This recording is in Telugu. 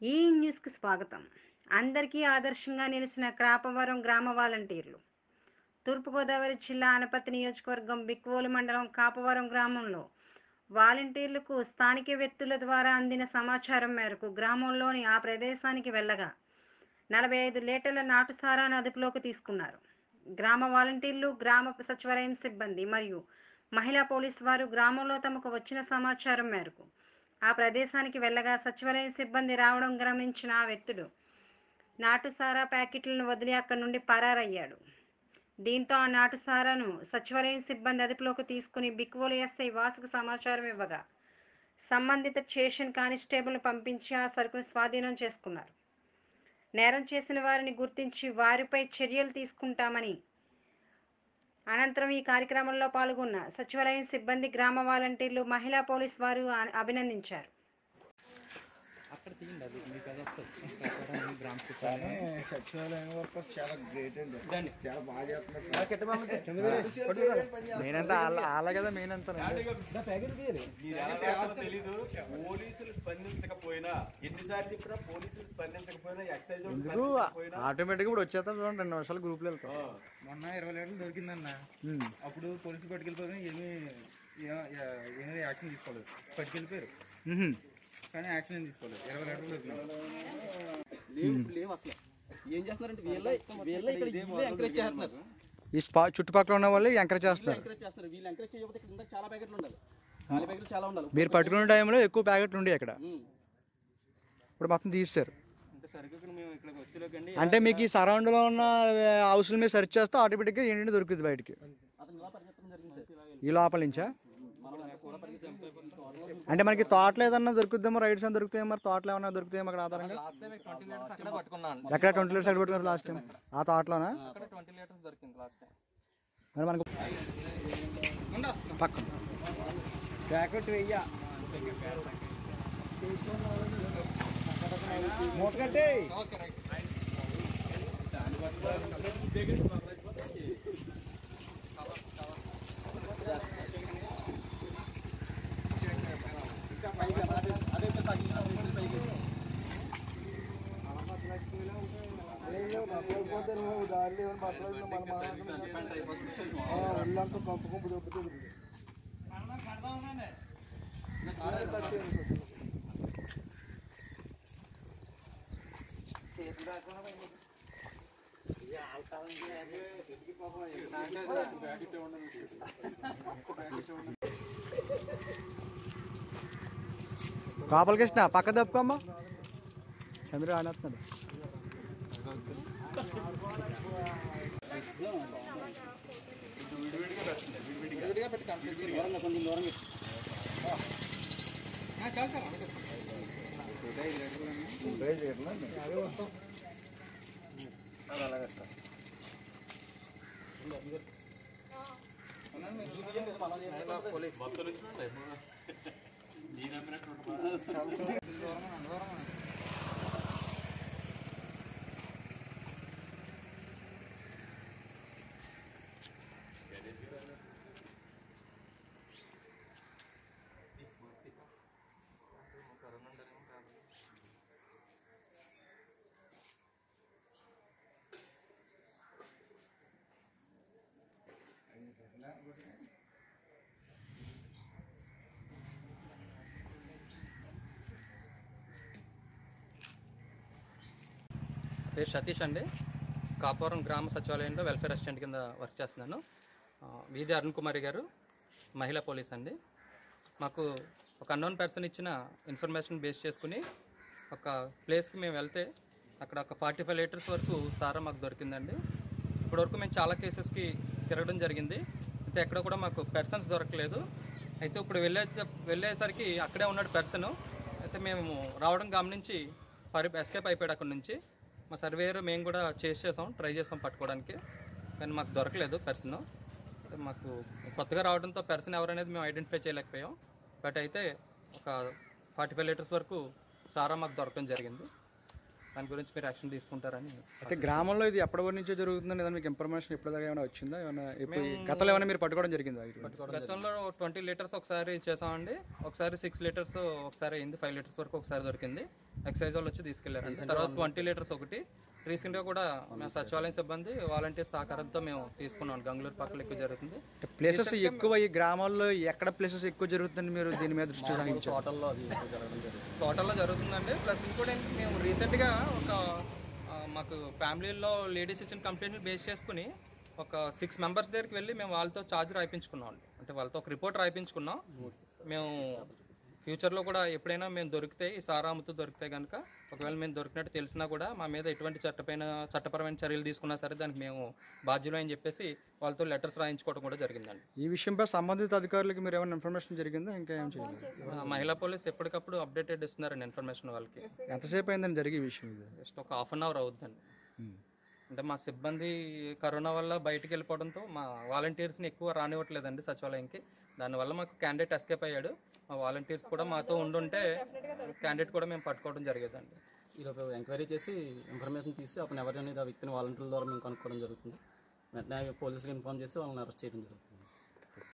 ఈ న్యూస్కి స్వాగతం అందరికీ ఆదర్శంగా నిలిచిన క్రాపవరం గ్రామ వాలంటీర్లు తూర్పుగోదావరి జిల్లా అనపతి నియోజకవర్గం బిక్వోలు మండలం కాపవరం గ్రామంలో వాలంటీర్లకు స్థానిక వ్యక్తుల ద్వారా అందిన సమాచారం మేరకు గ్రామంలోని ఆ ప్రదేశానికి వెళ్ళగా నలభై ఐదు లీటర్ల నాటు సారాను అదుపులోకి తీసుకున్నారు గ్రామ వాలంటీర్లు గ్రామ సచివాలయం సిబ్బంది మరియు మహిళా పోలీసు వారు గ్రామంలో తమకు వచ్చిన సమాచారం మేరకు ఆ ప్రదేశానికి వెళ్ళగా సచివాలయం సిబ్బంది రావడం గమనించిన ఆ వ్యక్తుడు నాటుసారా ప్యాకెట్లను వదిలి అక్కడి నుండి పరారయ్యాడు దీంతో ఆ నాటుసారాను సచివాలయం సిబ్బంది అదుపులోకి తీసుకుని బిక్వోలు ఎస్ఐ వాసుకు సమాచారం ఇవ్వగా సంబంధిత స్టేషన్ కానిస్టేబుల్ను పంపించి ఆ సరుకును స్వాధీనం చేసుకున్నారు నేరం చేసిన వారిని గుర్తించి వారిపై చర్యలు తీసుకుంటామని అనంతరం ఈ కార్యక్రమంలో పాల్గొన్న సచివాలయం సిబ్బంది గ్రామ వాలంటీర్లు మహిళా పోలీస్ వారు అ- అభినందించారు అక్కడ తీయండి అది మీకు అది వస్తుంది కాపాడాలి గ్రామ సచివాలయం కానీ సచివాలయం వర్కర్స్ చాలా గ్రేట్ అండి ఇదండి. చాలా బాగా చేస్తున్నారు మెయిన్ అంటే వాళ్ళ వాళ్ళ కదా మెయిన్ అంతా తెలీదు పోలీసులు స్పందించకపోయినా ఎన్నిసార్లు చెప్పినా పోలీసులు స్పందించకపోయినా ఎక్సైజ్ వాళ్ళు ఎందుకు స్పందించకపోయినా ఆటోమేటిక్గా ఇప్పుడు వచ్చేస్తా చూడండి రెండు నిమిషాలు గ్రూప్లో వెళ్తాం మొన్న ఇరవై లీటర్లు దొరికిందన్న అప్పుడు పోలీసులు పట్టుకెళ్ళిపోయి ఏమి ఏ- ఏ- ఏమీ యాక్షన్ తీసుకోలేదు పట్టుకెళ్ళిపోయారు మ్మ్. కానీ యాక్షన్ ఏం తీసుకోలేదు ఇరవై లీటర్లు దొరికింది లేవు లేవు అసలు ఏం చేస్తున్నారంటే వీళ్ళ వీళ్ళ ఇక్కడ వీళ్ళే ఎంకరేజ్ చేస్తున్నారు ఈ స్పా చుట్టుపక్కల ఉన్న వాళ్ళు ఎంకరేజ్ చేస్తున్నారు ఎంకరేజ్ చేస్తున్నారు వీళ్ళు ఎంకరేజ్ చేయకపోతే ఇక్కడ ఇందాక చాలా ప్యాకెట్లు ఉండాలి ఖాళీ ప్యాకెట్లు చాలా ఉండాలి మీరు పట్టుకునే టైంలో ఎక్కువ ప్యాకెట్లు ఉండే ఇక్కడ ఉమ్. ఇప్పుడు మొత్తం తీస్తారు అంటే సరిగ్గా ఇక్కడ మేము ఇక్కడికి వచ్చేలోకండి అంటే మీకు ఈ సరౌండ్లో ఉన్న హౌస్ల మీద సెర్చ్ చేస్తే ఆటోమేటిక్గా ఏంటంటే దొరుకుతుంది బయటికి అతను ఇలా పరిగెత్తడం జరిగింది సార్ ఈ లోపల నుంచా మనం ఎంత కూడా పరిగెత్తాం అంటే మనకి తోటలు ఏదన్నా దొరుకుతుందేమో రైడ్స్ అని దొరుకుతాయి మరి తోటలు ఏమన్నా దొరుకుతాయేమో అక్కడ ఆధారంగా లాస్ట్ టైం ట్వంటీ లీటర్స్ అక్కడ పట్టుకున్నాను ఎక్కడ ట్వంటీ లీటర్స్ అక్కడ పెట్టుకున్నారు లాస్ట్ టైం ఆ తోటలోనా అక్కడ ట్వంటీ లీటర్స్ దొరికింది లాస్ట్ టైం మరి మనకు పక్కన ప్యాకెట్ వెయ్య మూట కట్టే పోతే నువ్వు దారిలో ఏమైనా బట్టలు మన ఒళ్ళంతా కంపు కంపు దొబ్బుతుంది కాపల కృష్ణ పక్క తప్పుకోమ్మా చంద్రుడు ఆనేస్తున్నాడు దూరంగా కొంచెం దూరంగా పేరు సతీష్ అండి కాపురం గ్రామ సచివాలయంలో వెల్ఫేర్ అసిస్టెంట్ కింద వర్క్ చేస్తున్నాను ఆ, వీధి అరుణ్ కుమారి గారు మహిళా పోలీస్ అండి మాకు ఒక అన్నోన్ పర్సన్ ఇచ్చిన ఇన్ఫర్మేషన్ బేస్ చేసుకుని ఒక ప్లేస్కి మేము వెళ్తే అక్కడ ఒక ఫార్టీ ఫైవ్ లీటర్స్ వరకు సారా మాకు దొరికిందండి ఇప్పటివరకు మేము చాలా కేసెస్కి తిరగడం జరిగింది అయితే ఎక్కడ కూడా మాకు పర్సన్స్ దొరకలేదు అయితే ఇప్పుడు వెళ్ళే వెళ్ళేసరికి అక్కడే ఉన్నాడు పర్సన్ అయితే మేము రావడం గమనించి పరి ఎస్కేప్ అయిపోయాడు అక్కడ నుంచి మా సర్వేయర్ మేము కూడా చేసి చేసాం ట్రై చేసాం పట్టుకోవడానికి కానీ మాకు దొరకలేదు పర్సన్ అయితే మాకు కొత్తగా రావడంతో పర్సన్ ఎవరనేది మేము ఐడెంటిఫై చేయలేకపోయాం బట్ అయితే ఒక ఫార్టీ ఫైవ్ లీటర్స్ వరకు సారా మాకు దొరకడం జరిగింది దాని గురించి మీరు యాక్షన్ తీసుకుంటారని అయితే గ్రామంలో ఇది ఎప్పటి వరకు నుంచో జరుగుతుందని ఏదైనా మీకు ఇన్ఫర్మేషన్ ఎప్పటిదాకా ఏమైనా వచ్చిందా ఏమైనా ఇప్పుడు గతంలో ఏమైనా మీరు పట్టుకోవడం జరిగిందా వీటిని? గతంలో ట్వంటీ లీటర్స్ ఒకసారి చేసామండి ఒకసారి సిక్స్ లీటర్స్ ఒకసారి అయింది ఫైవ్ లీటర్స్ వరకు ఒకసారి దొరికింది ఎక్సైజ్ వాళ్ళు వచ్చి తీసుకెళ్లారు తర్వాత ట్వంటీ లీటర్స్ ఒకటి రీసెంట్ గా కూడా మేము సచివాలయం సిబ్బంది వాలంటీర్ సహకారంతో మేము తీసుకున్నాం గంగళూరు పక్కన ఎక్కువ జరుగుతుంది ప్లేసెస్ ఎక్కువ ఈ గ్రామాల్లో ఎక్కడ ప్లేసెస్ ఎక్కువ జరుగుతుంది మీరు దీని మీద దృష్టి సాగించారు హోటల్లో అది ఎక్కువ జరగడం జరుగుతుంది టోటల్లో జరుగుతుందండి ప్లస్ ఇంకోటి ఏంటి, మేము రీసెంట్గా ఒక ఆ, మాకు ఫ్యామిలీలో లేడీస్ ఇచ్చిన కంప్లైంట్ బేస్ చేసుకుని ఒక సిక్స్ మెంబర్స్ దగ్గరికి వెళ్ళి మేము వాళ్ళతో ఛార్జ్ రాయించుకున్నాం అండి అంటే వాళ్ళతో ఒక రిపోర్ట్ రాయించుకున్నాం మేము ఫ్యూచర్లో కూడా ఎప్పుడైనా మేము దొరికితే ఈ సారా అమ్ముతూ దొరికితే కనుక ఒకవేళ మేము దొరికినట్టు తెలిసినా కూడా మా మీద ఎటువంటి చట్టపైన చట్టపరమైన చర్యలు తీసుకున్నా సరే దానికి మేము బాధ్యులు అని చెప్పేసి వాళ్ళతో లెటర్స్ రాయించుకోవడం కూడా జరిగిందండి ఈ విషయంపై సంబంధిత అధికారులకి మీరు ఏమైనా ఇన్ఫర్మేషన్ జరిగిందా ఇంకా ఏం చేయలేదు ఆ, మహిళా పోలీస్ ఎప్పటికప్పుడు అప్డేటెడ్ ఇస్తున్నారండి ఇన్ఫర్మేషన్ వాళ్ళకి ఎంతసేపు అయిందని జరిగే ఈ విషయం ఇది జస్ట్ ఒక హాఫ్ అన్ అవర్ అవుతుందండి అంటే మా సిబ్బంది కరోనా వల్ల బయటికి వెళ్ళిపోవడంతో మా వాలంటీర్స్ని ఎక్కువ రానివ్వట్లేదండి సచివాలయంకి దానివల్ల మాకు క్యాండిడేట్ ఎస్కేప్ అయ్యాడు మా వాలంటీర్స్ కూడా మాతో ఉండుంటే క్యాండిడేట్ కూడా మేము పట్టుకోవడం జరిగేదండి ఈలోపు ఎంక్వైరీ చేసి ఇన్ఫర్మేషన్ తీసి అతను ఎవరైనా ఆ వ్యక్తిని వాలంటీర్ల ద్వారా మేము కనుక్కోవడం జరుగుతుంది వెంటనే పోలీసులకు ఇన్ఫార్మ్ చేసి వాళ్ళని అరెస్ట్ చేయడం జరుగుతుంది